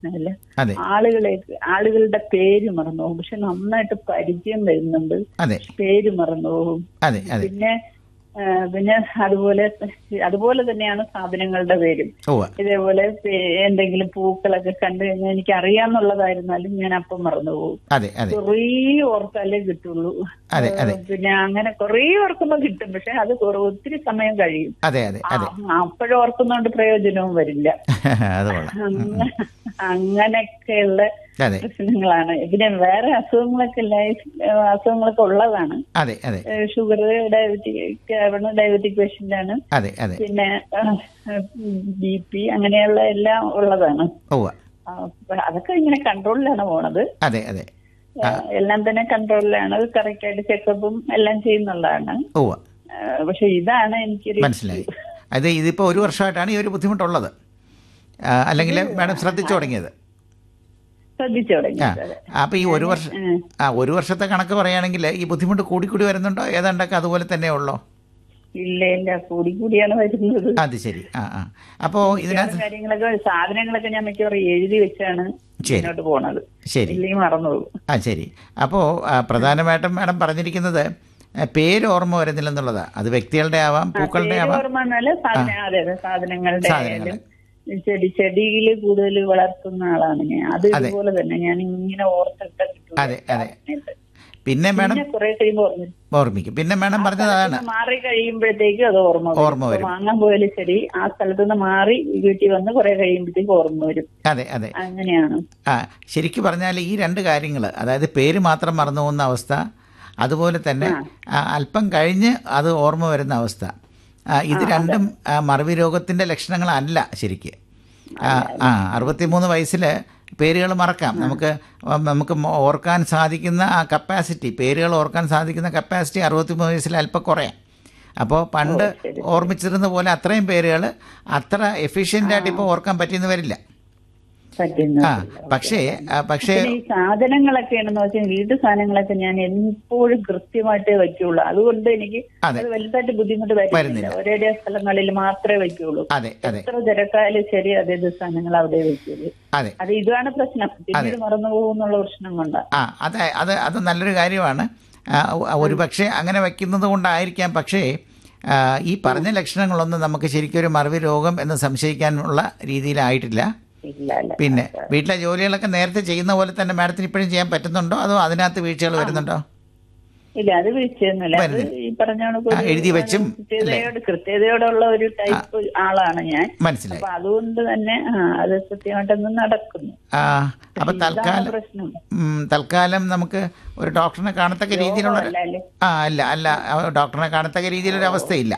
അല്ല അതെ ആളുകളെ ആളുകളുടെ പേര് മറന്നു പോകും പക്ഷെ നന്നായിട്ട് പരിചയം വരുന്നുണ്ട് അതെ പേര് മറന്നു പോകും അതെ അതെ പിന്നെ ആ, പിന്നെ അതുപോലെ അതുപോലെ തന്നെയാണ് സാധനങ്ങളുടെ പേരും ഉവ്വ ഇതേപോലെ പേ- എന്തെങ്കിലും പൂക്കളൊക്കെ കണ്ടു കഴിഞ്ഞാൽ എനിക്ക് അറിയാന്നുള്ളതായിരുന്നാലും ഞാൻ അപ്പം മറന്നു പോകും അതെ അതെ കുറേ ഓർത്താലേ കിട്ടുള്ളൂ അതെ അതെ ഏഹ് പിന്നെ അങ്ങനെ കുറേ ഓർക്കുമ്പോ കിട്ടും പക്ഷെ അത് കുറേ- ഒത്തിരി സമയം കഴിയും അതെ അതെ അതെ അപ്പോഴും ഓർക്കുന്നോണ്ട് പ്രയോജനവും വരില്ല അത് കൊള്ളാം അങ്ങ- അങ്ങനെയൊക്കെയുള്ള അതെ പ്രശ്നങ്ങളാണ് പിന്നെ വേറെ അസുഖങ്ങളൊക്കെ ലൈഫ് അസുഖങ്ങളൊക്കെ ഉള്ളതാണ് അതെ അതെ ഷുഗർ ഡയബറ്റിക് ഡയബറ്റിക് പേഷ്യന്റ് ആണ് അതെ അതെ പിന്നെ ബി പി അങ്ങനെയുള്ള എല്ലാം ഉള്ളതാണ് ഉവ്വ ആ, അപ്പൊ അതൊക്കെ ഇങ്ങനെ കൺട്രോളിലാണ് പോണത് അതെ അതെ ആ, എല്ലാം തന്നെ കൺട്രോളിലാണ് കറക്റ്റ് ആയിട്ട് ചെക്കപ്പും എല്ലാം ചെയ്യുന്നുള്ളതാണ് ഉവ്വ ആ, പക്ഷെ ഇതാണ് എനിക്കൊരു മനസ്സിലായി അത് ഇതിപ്പോൾ ഒരു വർഷമായിട്ടാണ് ഈ ഒരു ബുദ്ധിമുട്ടുള്ളത് ആ, അല്ലെങ്കിൽ മാഡം ശ്രദ്ധിച്ചു തുടങ്ങിയത് ശ്രദ്ധിച്ചു ആ തുടങ്ങിയത് അതെ. അപ്പോൾ ഈ ഒരു വർഷം ഉം. ആ ഒരു വർഷത്തെ കണക്ക് പറയുകയാണെങ്കിൽ ഈ ബുദ്ധിമുട്ട് കൂടിക്കൂടി വരുന്നുണ്ടോ ഏതാണ്ടൊക്കെ അതുപോലെ തന്നെ ഉള്ളോ ഇല്ല ഇല്ല കൂടി കൂടിയാണ് വരുന്നത് അത് ശരി ആ ആ അപ്പോൾ ഇതിനകത്ത് കാര്യങ്ങളൊക്കെ സാധനങ്ങളൊക്കെ ഞാൻ മിക്കവാറും എഴുതി വെച്ചാണ് ശരി. മുന്നോട്ട് പോണത് ശരി ഇല്ലെങ്കിൽ മറന്നുപോകും ആ ശരി അപ്പോൾ പ്രധാനമായിട്ടും മാഡം പറഞ്ഞിരിക്കുന്നത് ആ, പേര് ഓർമ്മ വരുന്നില്ലെന്നുള്ളതാണ് അത് വ്യക്തികളുടെ ആവാം പൂക്കളുടെ പേര് ആവാം ഓർമ്മ എന്നാല് സാധന അതെ അതെ സാധനങ്ങളുടെ സാധനങ്ങള്. ആയാലും ചെടി ചെടിയിൽ കൂടുതൽ വളർത്തുന്ന ആളാണ് ഞാൻ അത് അതെ. ഇതുപോലെ തന്നെ ഞാൻ ഇങ്ങനെ ഓർത്തിട്ട് അതെ, അതെ. പിന്നെ മാഡം പിന്നെ കുറെ കഴിയുമ്പോൾ ഓർമ്മ വരും. ഓർമ്മിക്കും പിന്നെ മാഡം പറഞ്ഞത് അതാണ് സ്ഥലത്തുനിന്ന് മാറി കഴിയുമ്പോഴത്തേക്കും അത് ഓർമ്മ വരും. ഓർമ്മ വരും. ഇപ്പൊ വാങ്ങാൻ പോയാലും ശരി ആ സ്ഥലത്ത് നിന്ന് മാറി വീട്ടിൽ വന്ന് കുറെ കഴിയുമ്പോഴത്തേക്ക് ഓർമ്മ വരും അതെ അതെ അങ്ങനെയാണ് ആ ശരിക്കും പറഞ്ഞാൽ ഈ രണ്ട് കാര്യങ്ങൾ അതായത് പേര് മാത്രം മറന്നു പോകുന്ന അവസ്ഥ അതുപോലെ തന്നെ ആ, അല്പം കഴിഞ്ഞ് അത് ഓർമ്മ വരുന്ന അവസ്ഥ ആ, ഇത് രണ്ടും ആ, മറവി രോഗത്തിൻ്റെ ലക്ഷണങ്ങളല്ല ശരിക്ക് ആ ആ അറുപത്തിമൂന്ന് വയസ്സിൽ പേരുകൾ മറക്കാം നമുക്ക് നമുക്ക് മോ- ഓർക്കാൻ സാധിക്കുന്ന ആ കപ്പാസിറ്റി പേരുകൾ ഓർക്കാൻ സാധിക്കുന്ന കപ്പാസിറ്റി അറുപത്തിമൂന്ന് വയസ്സിൽ അല്പം കുറയാം അപ്പോൾ പണ്ട് ഓർമ്മിച്ചിരുന്ന പോലെ അത്രയും പേരുകൾ അത്ര എഫിഷ്യൻ്റായിട്ട് ഇപ്പോൾ ഓർക്കാൻ പറ്റിയെന്ന് വരില്ല പറ്റുന്നു ആ പക്ഷേ ആ, പക്ഷേ പിന്നെ ഈ സാധനങ്ങളൊക്കെ ആണെന്ന് വെച്ചാൽ വീട്ടു സാധനങ്ങളൊക്കെ ഞാൻ എപ്പോഴും കൃത്യമായിട്ടേ വയ്ക്കുള്ളൂ അതുകൊണ്ട് എനിക്ക് അതെ. അത് വലുതായിട്ട് ബുദ്ധിമുട്ട് വരുന്നില്ല വരുന്നില്ല. ഒരേ സ്ഥലങ്ങളിൽ മാത്രമേ വയ്ക്കുള്ളൂ അതെ അതെ എത്ര തിരക്കായാലും ശരി അതേ സാധനങ്ങൾ അവിടെ വയ്ക്കുള്ളൂ അതെ അത് ഇതാണ് പ്രശ്നം പിന്നീട് മറന്നു പോകുന്നുള്ള പ്രശ്നം കൊണ്ടാ ആ അത് അത് അത് നല്ലൊരു കാര്യമാണ് ആ, ഒരു പക്ഷേ അങ്ങനെ വയ്ക്കുന്നത് കൊണ്ടായിരിക്കാം പക്ഷേ ആ, ഈ പറഞ്ഞ ലക്ഷണങ്ങളൊന്നും നമുക്ക് ശരിക്കും ഒരു മറവി രോഗം എന്ന് സംശയിക്കാനുള്ള രീതിയിലായിട്ടില്ല ഇല്ല അല്ല പിന്നെ വീട്ടിലെ ജോലികളൊക്കെ നേരത്തെ ചെയ്യുന്ന പോലെ തന്നെ മാഡത്തിന് ഇപ്പോഴും ചെയ്യാൻ പറ്റുന്നുണ്ടോ അതോ അതിനകത്ത് വീഴ്ചകൾ വരുന്നുണ്ടോ ഇല്ല അത് വീഴ്ചയൊന്നുമില്ല അത് വരുന്നില്ല. ഈ പറഞ്ഞ കണക്ക് ആ, ഒരു എഴുതി വെച്ചും, കൃത്യതയോട് കൃത്യതയോടുള്ള ഒരു ടൈപ്പ് ആളാണ് ഞാൻ മനസ്സിലായി അപ്പൊ അതുകൊണ്ട് തന്നെ ആ, അത് കൃത്യമായിട്ടൊന്ന് നടക്കുന്നു ആ അപ്പം ഇതാണ് തൽക്കാലം പ്രശ്നം ഉം, തൽക്കാലം നമുക്ക് ഒരു ഡോക്ടറിനെ കാണത്തക്ക രീതിയിലുള്ള അല്ല അല്ലേ ആ അല്ല അല്ല ആ, ഡോക്ടറിനെ കാണത്തക്ക രീതിയിലൊരു അവസ്ഥയില്ല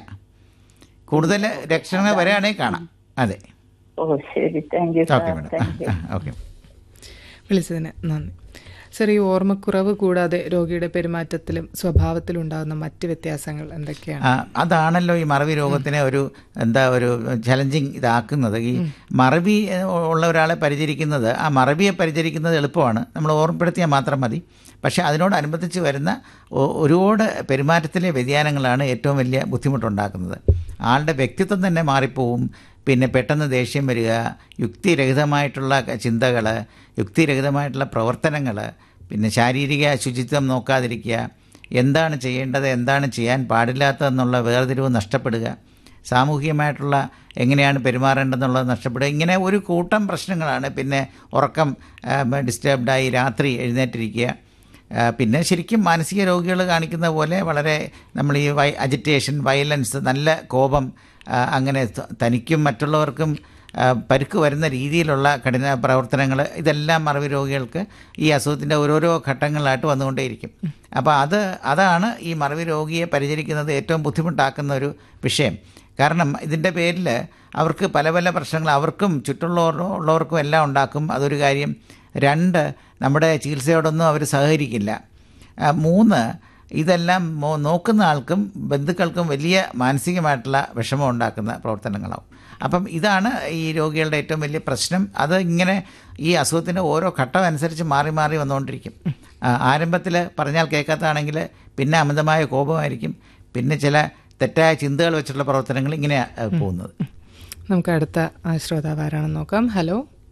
കൂടുതൽ ലക്ഷണങ്ങൾ വരികയാണെങ്കിൽ കാണാം അതെ ഓ ശരി thank you okay sir madam thank you ആ ഓക്കെ വിളിച്ചതിന് നന്ദി സർ ഈ ഓർമ്മക്കുറവ് കൂടാതെ രോഗിയുടെ പെരുമാറ്റത്തിലും സ്വഭാവത്തിലും ഉണ്ടാകുന്ന മറ്റ് വ്യത്യാസങ്ങൾ എന്തൊക്കെയാണ് ആ, അതാണല്ലോ ഈ മറവി രോഗത്തിനെ ഒരു എന്താ ഒരു ചലഞ്ചിങ് ഇതാക്കുന്നത് ഈ മറവി ഏഹ്, ഉള്ള ഒരാളെ പരിചരിക്കുന്നത് ആ മറവിയെ പരിചരിക്കുന്നത് എളുപ്പമാണ് നമ്മൾ ഓർമ്മപ്പെടുത്തിയാൽ മാത്രം മതി പക്ഷേ അതിനോടനുബന്ധിച്ച് വരുന്ന ഒ- ഒരുപാട് പെരുമാറ്റത്തിലെ വ്യതിയാനങ്ങളാണ് ഏറ്റവും വലിയ ബുദ്ധിമുട്ടുണ്ടാക്കുന്നത് ആളുടെ വ്യക്തിത്വം തന്നെ മാറിപ്പോവും പിന്നെ പെട്ടെന്ന് ദേഷ്യം വരിക യുക്തിരഹിതമായിട്ടുള്ള ചിന്തകൾ യുക്തിരഹിതമായിട്ടുള്ള പ്രവർത്തനങ്ങൾ പിന്നെ ശാരീരിക ശുചിത്വം നോക്കാതിരിക്കുക എന്താണ് ചെയ്യേണ്ടത് എന്താണ് ചെയ്യാൻ പാടില്ലാത്തതെന്നുള്ള വേർതിരിവ് നഷ്ടപ്പെടുക സാമൂഹികമായിട്ടുള്ള എങ്ങനെയാണ് പെരുമാറേണ്ടതെന്നുള്ളത് നഷ്ടപ്പെടുക ഇങ്ങനെ ഒരു കൂട്ടം പ്രശ്നങ്ങളാണ് പിന്നെ ഉറക്കം ഡിസ്റ്റർബ്ഡായി രാത്രി എഴുന്നേറ്റിരിക്കുക ആ, പിന്നെ ശരിക്കും മാനസിക രോഗികൾ കാണിക്കുന്ന പോലെ വളരെ നമ്മൾ ഈ വൈ അജിറ്റേഷൻ വയലൻസ് നല്ല കോപം ആ, അങ്ങനെ ത- തനിക്കും മറ്റുള്ളവർക്കും ആ, പരുക്ക് വരുന്ന രീതിയിലുള്ള കഠിന പ്രവർത്തനങ്ങൾ ഇതെല്ലാം മറവി രോഗികൾക്ക് ഈ അസുഖത്തിൻ്റെ ഓരോരോ ഘട്ടങ്ങളിലായിട്ട് വന്നുകൊണ്ടേയിരിക്കും അപ്പോൾ അത് അതാണ് ഈ മറവി രോഗിയെ പരിചരിക്കുന്നത് ഏറ്റവും ബുദ്ധിമുട്ടാക്കുന്ന ഒരു വിഷയം കാരണം ഇതിൻ്റെ പേരിൽ അവർക്ക് പല പല പ്രശ്നങ്ങൾ അവർക്കും ചുറ്റുള്ളവർ ഉള്ളവർക്കും എല്ലാം ഉണ്ടാക്കും അതൊരു കാര്യം രണ്ട് നമ്മുടെ ചികിത്സയോടൊന്നും അവർ സഹകരിക്കില്ല ആ, മൂന്ന് ഇതെല്ലാം മോ- നോക്കുന്ന ആൾക്കും ബന്ധുക്കൾക്കും വലിയ മാനസികമായിട്ടുള്ള വിഷമം ഉണ്ടാക്കുന്ന പ്രവർത്തനങ്ങളാവും അപ്പം ഇതാണ് ഈ രോഗികളുടെ ഏറ്റവും വലിയ പ്രശ്നം അത് ഇങ്ങനെ ഈ അസുഖത്തിൻ്റെ ഓരോ ഘട്ടം അനുസരിച്ച് മാറി മാറി വന്നുകൊണ്ടിരിക്കും ആരംഭത്തിൽ പറഞ്ഞാൽ കേൾക്കാത്തതാണെങ്കിൽ പിന്നെ അമിതമായ കോപമായിരിക്കും പിന്നെ ചില തെറ്റായ ചിന്തകൾ വെച്ചിട്ടുള്ള പ്രവർത്തനങ്ങൾ ഇങ്ങനെയാണ് പോകുന്നത് നമുക്ക് അടുത്ത ആ, ശ്രോതാവ് ആരാണെന്ന് നോക്കാം ഹലോ